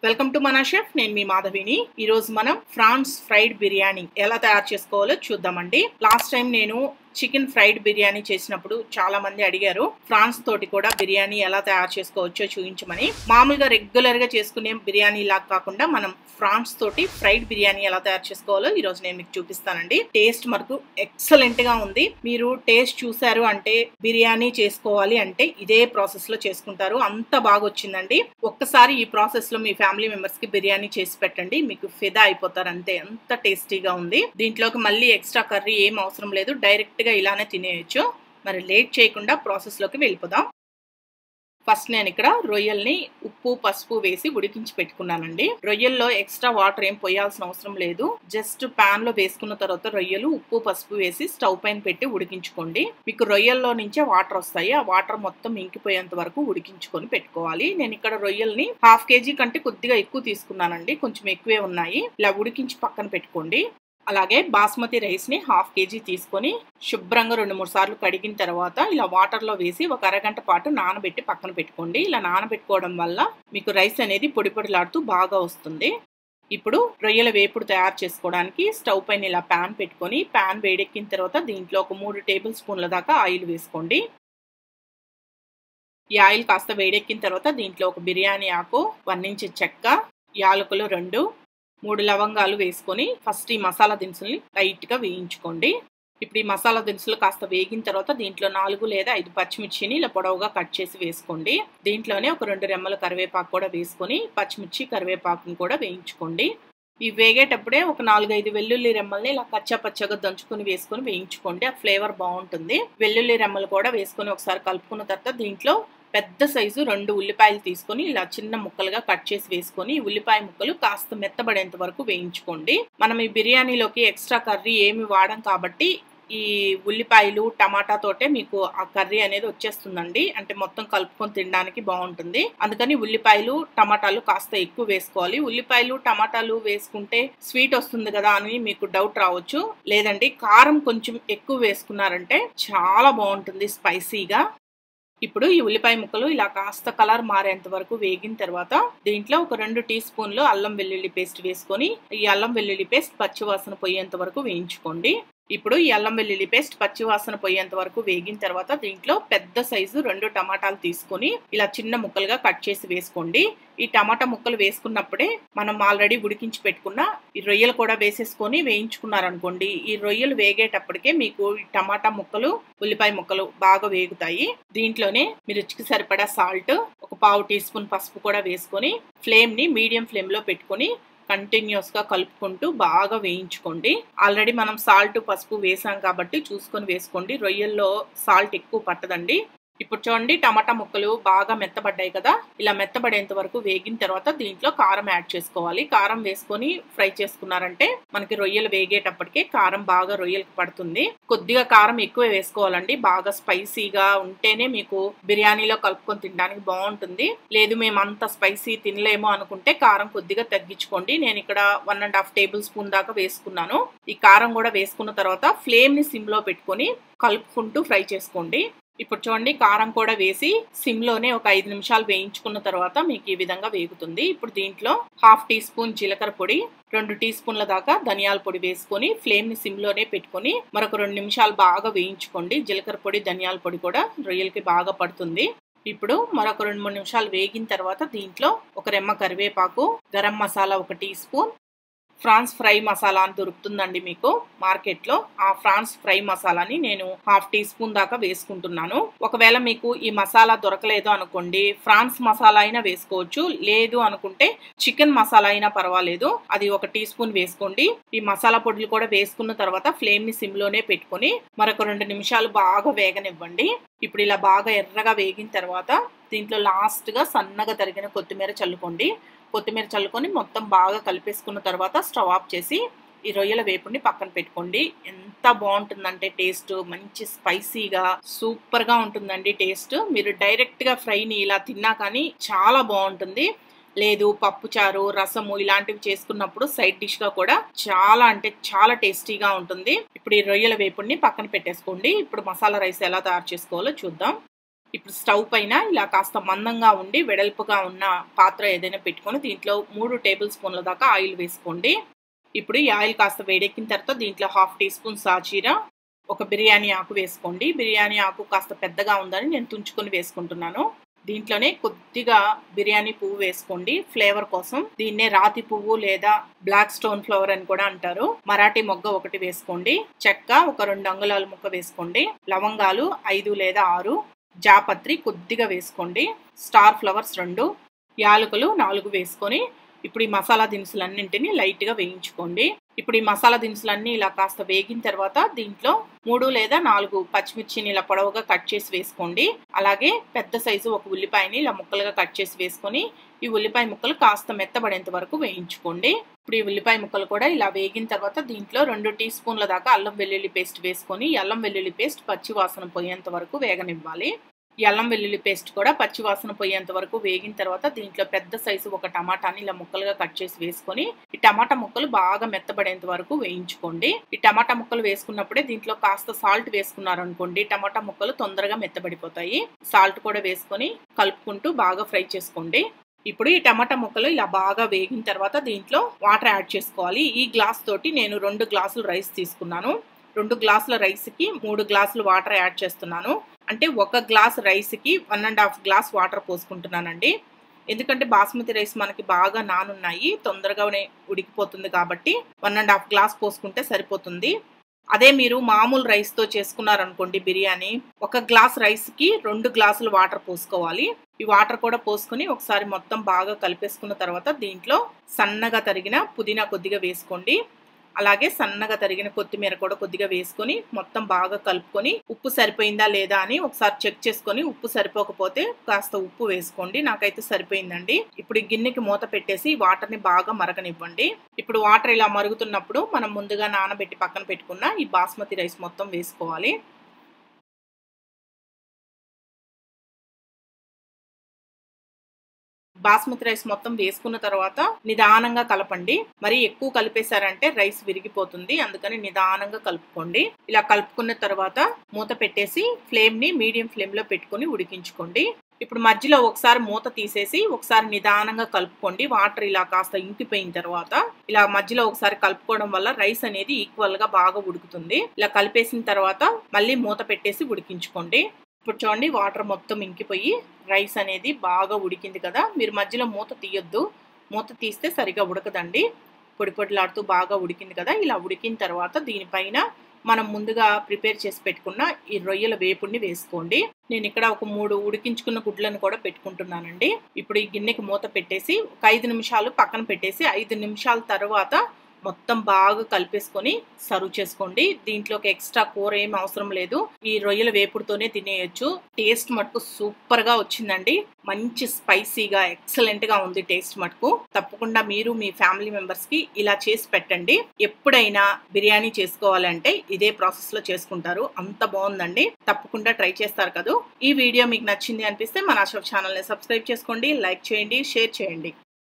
welcome to మన chef నేను మీ మాధవిని ఈ రోజు మనం ఫ్రాన్స్ ఫ్రైడ్ బిర్యానీ ఎలా తయారు చేసుకోవాలో చూద్దామండి లాస్ట్ టైం నేను చికెన్ ఫ్రైడ్ బిర్యానీ చేసినప్పుడు చాలా మంది అడిగారు ఫ్రాన్స్ తోటి కూడా బిర్యానీ ఎలా తయారు చేసుకోవచ్చో చూపించమని మామూలుగా రెగ్యులర్ గా చేసుకునే బిర్యానీ లాగా కాకుండా మనం ఫ్రాన్స్ తోటి ఫ్రైడ్ బిర్యానీ ఎలా తయారు చేసుకోవాలో ఈ రోజు నేను మీకు చూపిస్తానండి టేస్ట్ మనకు ఎక్సలెంట్ గా ఉంది మీరు టేస్ట్ చూసారు అంటే బిర్యానీ చేసుకోవాలి అంటే ఇదే ప్రాసెస్ లో చేసుకుంటారు అంత బాగా వచ్చిందండి ఒక్కసారి ఈ ప్రాసెస్ లో మీ ఫ్యామిలీ మెంబర్స్ కి బిర్యానీ చేసి పెట్టండి మీకు ఫిదా అయిపోతారు అంతే అంత టేస్టీగా ఉంది దీంట్లోకి మళ్ళీ ఎక్స్ట్రా కర్రీ ఏం అవసరం లేదు డైరెక్ట్ గా ఇలానే తినేయచ్చు మరి లేట్ చేయకుండా ప్రాసెస్ లోకి వెళ్ళిపోదాం ఫస్ట్ నేను ఇక్కడ రొయ్యల్ని ఉప్పు పసుపు వేసి ఉడికించి పెట్టుకున్నానండి రొయ్యల్లో ఎక్స్ట్రా వాటర్ ఏం పోయాల్సిన అవసరం లేదు జస్ట్ పాన్ లో వేసుకున్న తర్వాత రొయ్యలు ఉప్పు పసుపు వేసి స్టవ్ పైన పెట్టి ఉడికించుకోండి మీకు రొయ్యల్లో నుంచే వాటర్ వస్తాయి ఆ వాటర్ మొత్తం ఇంకిపోయేంత వరకు ఉడికించుకొని పెట్టుకోవాలి నేను ఇక్కడ రొయ్యల్ని హాఫ్ కేజీ కంటే కొద్దిగా ఎక్కువ తీసుకున్నానండి కొంచెం ఎక్కువే ఉన్నాయి ఇలా ఉడికించి పక్కన పెట్టుకోండి అలాగే బాస్మతి రైస్ ని హాఫ్ కేజీ తీసుకొని శుభ్రంగా రెండు మూడు సార్లు కడిగిన తర్వాత ఇలా వాటర్ లో వేసి ఒక అరగంట పాటు నానబెట్టి పక్కన పెట్టుకోండి ఇలా నానబెట్టుకోవడం వల్ల మీకు రైస్ అనేది పొడి పొడిలాడుతూ బాగా వస్తుంది ఇప్పుడు రొయ్యల వేపుడు తయారు చేసుకోవడానికి స్టవ్ పైన ఇలా ప్యాన్ పెట్టుకొని ప్యాన్ వేడెక్కిన తర్వాత దీంట్లో ఒక మూడు టేబుల్ స్పూన్ల దాకా ఆయిల్ వేసుకోండి ఈ ఆయిల్ కాస్త వేడెక్కిన తర్వాత దీంట్లో ఒక బిర్యానీ ఆకు వన్ ఇంచ్ చెక్క యాలకులు రెండు మూడు లవంగాలు వేసుకొని ఫస్ట్ ఈ మసాలా దినుసుల్ని లైట్గా వేయించుకోండి ఇప్పుడు ఈ మసాలా దినుసులు కాస్త వేగిన తర్వాత దీంట్లో నాలుగు లేదా ఐదు పచ్చిమిర్చిని ఇలా పొడవుగా కట్ చేసి వేసుకోండి దీంట్లోనే ఒక రెండు రెమ్మల కరివేపాకు కూడా వేసుకొని పచ్చిమిర్చి కరివేపాకుని కూడా వేయించుకోండి ఇవి వేగేటప్పుడే ఒక నాలుగైదు వెల్లుల్లి రెమ్మల్ని ఇలా కచ్చా పచ్చగా దంచుకుని వేసుకొని వేయించుకోండి ఆ ఫ్లేవర్ బాగుంటుంది వెల్లుల్లి రెమ్మలు కూడా వేసుకొని ఒకసారి కలుపుకున్న తర్వాత దీంట్లో పెద్ద సైజు రెండు ఉల్లిపాయలు తీసుకొని ఇలా చిన్న ముక్కలుగా కట్ చేసి వేసుకొని ఉల్లిపాయ ముక్కలు కాస్త మెత్తబడేంత వరకు వేయించుకోండి మనం ఈ బిర్యానీలోకి ఎక్స్ట్రా కర్రీ ఏమి వాడం కాబట్టి ఈ ఉల్లిపాయలు టమాటా తోటే మీకు ఆ కర్రీ అనేది వచ్చేస్తుందండి అంటే మొత్తం కలుపుకొని తినడానికి బాగుంటుంది అందుకని ఉల్లిపాయలు టమాటాలు కాస్త ఎక్కువ వేసుకోవాలి ఉల్లిపాయలు టమాటాలు వేసుకుంటే స్వీట్ వస్తుంది కదా అని మీకు డౌట్ రావచ్చు లేదండి కారం కొంచెం ఎక్కువ వేసుకున్నారంటే చాలా బాగుంటుంది స్పైసీగా ఇప్పుడు ఈ ఉల్లిపాయ ముక్కలు ఇలా కాస్త కలర్ మారేంత వరకు వేగిన తర్వాత దీంట్లో ఒక రెండు టీ స్పూన్లు అల్లం వెల్లుల్లి పేస్ట్ వేసుకొని ఈ అల్లం వెల్లుల్లి పేస్ట్ పచ్చివాసన పోయేంత వరకు వేయించుకోండి ఇప్పుడు ఈ అల్లం వెల్లుల్లి పేస్ట్ పచ్చివాసన పోయేంత వరకు వేగిన తర్వాత దీంట్లో పెద్ద సైజు రెండు టమాటాలు తీసుకొని ఇలా చిన్న ముక్కలుగా కట్ చేసి వేసుకోండి ఈ టమాటా ముక్కలు వేసుకున్నప్పుడే మనం ఆల్రెడీ ఉడికించి పెట్టుకున్న ఈ రొయ్యలు కూడా వేసేసుకొని వేయించుకున్నారనుకోండి ఈ రొయ్యలు వేగేటప్పటికే మీకు ఈ టమాటా ముక్కలు ఉల్లిపాయ ముక్కలు బాగా వేగుతాయి దీంట్లోనే మీ రుచికి సరిపడా సాల్ట్ ఒక పావు టీ స్పూన్ పసుపు కూడా వేసుకొని ఫ్లేమ్ ని మీడియం ఫ్లేమ్ లో పెట్టుకొని కంటిన్యూస్ గా కలుపుకుంటూ బాగా వేయించుకోండి ఆల్రెడీ మనం సాల్ట్ పసుపు వేసాం కాబట్టి చూసుకొని వేసుకోండి రొయ్యల్లో సాల్ట్ ఎక్కువ పట్టదండి ఇప్పుడు చూడండి టమాటా ముక్కలు బాగా మెత్తబడ్డాయి కదా ఇలా మెత్తబడేంత వరకు వేగిన తర్వాత దీంట్లో కారం యాడ్ చేసుకోవాలి కారం వేసుకొని ఫ్రై చేసుకున్నారంటే మనకి రొయ్యలు వేగేటప్పటికే కారం బాగా రొయ్యలకు పడుతుంది కొద్దిగా కారం ఎక్కువ వేసుకోవాలండి బాగా స్పైసీగా ఉంటేనే మీకు బిర్యానీలో కలుపుకొని తినడానికి బాగుంటుంది లేదు మేము అంత స్పైసీ తినలేము అనుకుంటే కారం కొద్దిగా తగ్గించుకోండి నేను ఇక్కడ one and half tablespoon దాకా వేసుకున్నాను ఈ కారం కూడా వేసుకున్న తర్వాత ఫ్లేమ్ ని సిమ్ లో పెట్టుకొని కలుపుకుంటూ ఫ్రై చేసుకోండి ఇప్పుడు చూడండి కారం కూడా వేసి సిమ్ లోనే ఒక ఐదు నిమిషాలు వేయించుకున్న తర్వాత మీకు ఈ విధంగా వేగుతుంది ఇప్పుడు దీంట్లో హాఫ్ టీ స్పూన్ జీలకర్ర పొడి రెండు టీ స్పూన్ల దాకా ధనియాల పొడి వేసుకొని ఫ్లేమ్ ని సిమ్ లోనే పెట్టుకొని మరొక రెండు నిమిషాలు బాగా వేయించుకోండి జీలకర్ర పొడి ధనియాల పొడి కూడా రొయ్యలకి బాగా పడుతుంది ఇప్పుడు మరొక రెండు మూడు నిమిషాలు వేగిన తర్వాత దీంట్లో ఒక రెమ్మ కరివేపాకు గరం మసాలా ఒక teaspoon prawns fry masala అని దొరుకుతుందండి మీకు మార్కెట్ లో ఆ ఫ్రాన్స్ ఫ్రై మసాలాని నేను హాఫ్ టీ స్పూన్ దాకా వేసుకుంటున్నాను ఒకవేళ మీకు ఈ మసాలా దొరకలేదు అనుకోండి ఫ్రాన్స్ మసాలా అయినా వేసుకోవచ్చు లేదు అనుకుంటే చికెన్ మసాలా అయినా పర్వాలేదు అది ఒక టీ స్పూన్ వేసుకోండి ఈ మసాలా పొడులు కూడా వేసుకున్న తర్వాత ఫ్లేమ్ ని సిమ్ లోనే పెట్టుకొని మరొక రెండు నిమిషాలు బాగా వేగనివ్వండి ఇప్పుడు ఇలా బాగా ఎర్రగా వేగిన తర్వాత దీంట్లో లాస్ట్ గా సన్నగా తరిగిన కొత్తిమీర చల్లుకోండి కొత్తిమీర చల్లుకొని మొత్తం బాగా కలిపేసుకున్న తర్వాత స్టవ్ ఆఫ్ చేసి ఈ రొయ్యల వేపుడిని పక్కన పెట్టుకోండి ఎంత బాగుంటుందంటే టేస్ట్ మంచి స్పైసీగా సూపర్ గా ఉంటుందండి టేస్ట్ మీరు డైరెక్ట్ గా ఫ్రైని ఇలా తిన్నా కానీ చాలా బాగుంటుంది లేదు పప్పుచారు రసము ఇలాంటివి చేసుకున్నప్పుడు సైడ్ డిష్ గా కూడా చాలా అంటే చాలా టేస్టీగా ఉంటుంది ఇప్పుడు ఈ రొయ్యల వేపుడిని పక్కన పెట్టేసుకోండి ఇప్పుడు మసాలా రైస్ ఎలా తయారు చేసుకోవాలో చూద్దాం ఇప్పుడు స్టవ్ పైన ఇలా కాస్త మందంగా ఉండి వెడల్పుగా ఉన్న పాత్ర ఏదైనా పెట్టుకొని దీంట్లో మూడు టేబుల్ స్పూన్ల దాకా ఆయిల్ వేసుకోండి ఇప్పుడు ఈ ఆయిల్ కాస్త వేడెక్కిన తర్వాత దీంట్లో హాఫ్ టీ స్పూన్ సాజీరా ఒక బిర్యానీ ఆకు వేసుకోండి బిర్యానీ ఆకు కాస్త పెద్దగా ఉందని నేను తుంచుకొని వేసుకుంటున్నాను దీంట్లోనే కొద్దిగా బిర్యానీ పువ్వు వేసుకోండి ఫ్లేవర్ కోసం దీన్నే రాతి పువ్వు లేదా బ్లాక్ స్టోన్ ఫ్లవర్ అని కూడా అంటారు మరాఠీ మొగ్గ ఒకటి వేసుకోండి చెక్క ఒక రెండు అంగుళాల ముక్క వేసుకోండి లవంగాలు ఐదు లేదా ఆరు జాపత్రి కొద్దిగా వేసుకోండి స్టార్ ఫ్లవర్స్ రెండు యాలకులు నాలుగు వేసుకొని ఇప్పుడు ఈ మసాలా దినుసులన్నింటినీ లైట్గా వేయించుకోండి ఇప్పుడు ఈ మసాలా దినుసులన్నీ ఇలా కాస్త వేగిన తర్వాత దీంట్లో మూడు లేదా నాలుగు పచ్చిమిర్చిని ఇలా పొడవుగా కట్ చేసి వేసుకోండి అలాగే పెద్ద సైజు ఒక ఉల్లిపాయని ఇలా ముక్కలుగా కట్ చేసి వేసుకొని ఈ ఉల్లిపాయ ముక్కలు కాస్త మెత్తబడేంత వరకు వేయించుకోండి ఇప్పుడు ఈ ఉల్లిపాయ ముక్కలు కూడా ఇలా వేగిన తర్వాత దీంట్లో రెండు టీ స్పూన్ల దాకా అల్లం వెల్లుల్లి పేస్ట్ వేసుకొని అల్లం వెల్లుల్లి పేస్ట్ పచ్చి వాసన పోయేంత వరకు వేగనివ్వాలి ఈ అల్లం వెల్లుల్లి పేస్ట్ కూడా పచ్చి వాసన పోయేంత వరకు వేగిన తర్వాత దీంట్లో పెద్ద సైజు ఒక టమాటాని ఇలా ముక్కలుగా కట్ చేసి వేసుకొని ఈ టమాటా ముక్కలు బాగా మెత్తబడేంత వరకు వేయించుకోండి ఈ టమాటా ముక్కలు వేసుకున్నప్పుడే దీంట్లో కాస్త సాల్ట్ వేసుకున్నారనుకోండి టమాటా ముక్కలు తొందరగా మెత్తబడిపోతాయి సాల్ట్ కూడా వేసుకొని కలుపుకుంటూ బాగా ఫ్రై చేసుకోండి ఇప్పుడు ఈ టమాటా ముక్కలు ఇలా బాగా వేగిన తర్వాత దీంట్లో వాటర్ యాడ్ చేసుకోవాలి ఈ గ్లాస్ తోటి నేను రెండు గ్లాసులు రైస్ తీసుకున్నాను రెండు గ్లాసుల రైస్కి మూడు గ్లాసులు వాటర్ యాడ్ చేస్తున్నాను అంటే ఒక గ్లాస్ రైస్కి one and half glass water పోసుకుంటున్నానండి ఎందుకంటే బాస్మతి రైస్ మనకి బాగా నానున్నాయి తొందరగానే ఉడికిపోతుంది కాబట్టి వన్ అండ్ హాఫ్ గ్లాస్ పోసుకుంటే సరిపోతుంది అదే మీరు మామూలు రైస్తో చేసుకున్నారనుకోండి బిర్యానీ ఒక గ్లాస్ రైస్కి రెండు గ్లాసులు వాటర్ పోసుకోవాలి ఈ వాటర్ కూడా పోసుకొని ఒకసారి మొత్తం బాగా కలిపేసుకున్న తర్వాత దీంట్లో సన్నగా తరిగిన పుదీనా కొద్దిగా వేసుకోండి అలాగే సన్నగా తరిగిన కొత్తిమీర కూడా కొద్దిగా వేసుకొని మొత్తం బాగా కలుపుకొని ఉప్పు సరిపోయిందా లేదా అని ఒకసారి చెక్ చేసుకొని ఉప్పు సరిపోకపోతే కాస్త ఉప్పు వేసుకోండి నాకైతే సరిపోయిందండి ఇప్పుడు ఈ గిన్నెకి మూత పెట్టేసి వాటర్ని బాగా మరగనివ్వండి ఇప్పుడు వాటర్ ఇలా మరుగుతున్నప్పుడు మనం ముందుగా నానబెట్టి పక్కన పెట్టుకున్న ఈ బాస్మతి రైస్ మొత్తం వేసుకోవాలి బాస్మతి రైస్ మొత్తం వేసుకున్న తర్వాత నిదానంగా కలపండి మరి ఎక్కువ కలిపేశారంటే రైస్ విరిగిపోతుంది అందుకని నిదానంగా కలుపుకోండి ఇలా కలుపుకున్న తర్వాత మూత పెట్టేసి ఫ్లేమ్ ని మీడియం ఫ్లేమ్ లో పెట్టుకుని ఉడికించుకోండి ఇప్పుడు మధ్యలో ఒకసారి మూత తీసేసి ఒకసారి నిదానంగా కలుపుకోండి వాటర్ ఇలా కాస్త ఇంకిపోయిన తర్వాత ఇలా మధ్యలో ఒకసారి కలుపుకోవడం వల్ల రైస్ అనేది ఈక్వల్ గా బాగా ఉడుకుతుంది ఇలా కలిపేసిన తర్వాత మళ్ళీ మూత పెట్టేసి ఉడికించుకోండి ఇప్పుడు చూడండి వాటర్ మొత్తం ఇంకిపోయి రైస్ అనేది బాగా ఉడికింది కదా మీరు మధ్యలో మూత తీయొద్దు మూత తీస్తే సరిగా ఉడకదండి పొడి పొడిలాడుతూ బాగా ఉడికింది కదా ఇలా ఉడికిన తర్వాత దీనిపైన మనం ముందుగా ప్రిపేర్ చేసి పెట్టుకున్న ఈ రొయ్యల వేపుడిని వేసుకోండి నేను ఇక్కడ ఒక మూడు ఉడికించుకున్న గుడ్లను కూడా పెట్టుకుంటున్నానండి ఇప్పుడు ఈ గిన్నెకి మూత పెట్టేసి ఒక ఐదు నిమిషాలు పక్కన పెట్టేసి ఐదు నిమిషాల తర్వాత మొత్తం బాగా కలిపేసుకొని సర్వ్ చేసుకోండి దీంట్లోకి ఎక్స్ట్రా కూర ఏం అవసరం లేదు ఈ రొయ్యల వేపుడుతోనే తినేయచ్చు టేస్ట్ మటుకు సూపర్ గా వచ్చిందండి మంచి స్పైసీగా ఎక్సలెంట్ గా ఉంది టేస్ట్ మటుకు తప్పకుండా మీరు మీ ఫ్యామిలీ మెంబర్స్ కి ఇలా చేసి పెట్టండి ఎప్పుడైనా బిర్యానీ చేసుకోవాలంటే ఇదే ప్రాసెస్ లో చేసుకుంటారు అంత బాగుందండి తప్పకుండా ట్రై చేస్తారు కదా ఈ వీడియో మీకు నచ్చింది అనిపిస్తే మన అశోక్ ఛానల్ ని సబ్స్క్రైబ్ చేసుకోండి లైక్ చేయండి షేర్ చేయండి